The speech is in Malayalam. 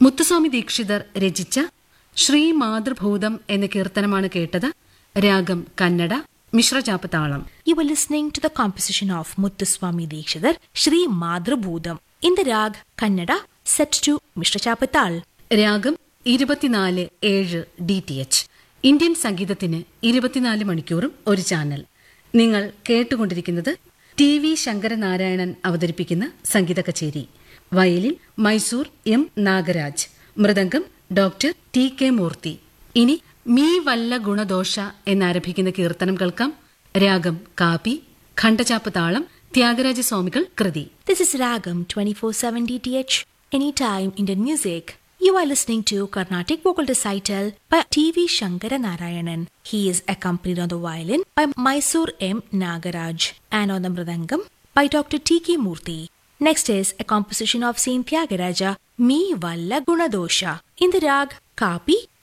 മുത്തുസ്വാമി ദീക്ഷിതർ രചിച്ച ശ്രീ മാതൃഭൂതം എന്ന കീർത്തനമാണ് കേട്ടത് രാഗം Kannada മിശ്രചാപ്പത്താളം You were listening to the composition of Muthuswami Dikshidhar, Shri Madhrubhudam, in the rag Kannada, set to Mr. Chapatal. രാഗം ഇരുപത്തിനാല് ഏഴ് ഡി ടി എച്ച് ഇന്ത്യൻ സംഗീതത്തിന് ഇരുപത്തിനാല് മണിക്കൂറും ഒരു ചാനൽ നിങ്ങൾ കേട്ടുകൊണ്ടിരിക്കുന്നത് ടി വി ശങ്കരനാരായണൻ അവതരിപ്പിക്കുന്ന സംഗീത കച്ചേരി violin Mysore M Nagaraj mridangam doctor T K Murthy ഇനി മീ വല്ല ഗുണദോഷ എന്നാരംഭിക്കുന്ന കീർത്തനം കേൾക്കാം രാഗം കാപ്പി ഖണ്ഡചാപ്പ് താളം ത്യാഗരാജസ്വാമികൾ കൃതി This is Ragam 24/7 DTH, anytime Indian music. You are listening to Carnatic vocal recital by T.V. Shankara Narayanan. He is accompanied on the violin by Mysore M. Nagaraj and on the mridangam by Dr. T.K. Murthy. Next is a composition of Saint Tyagaraja, Me Valla Gunadosha, in the rag Kapi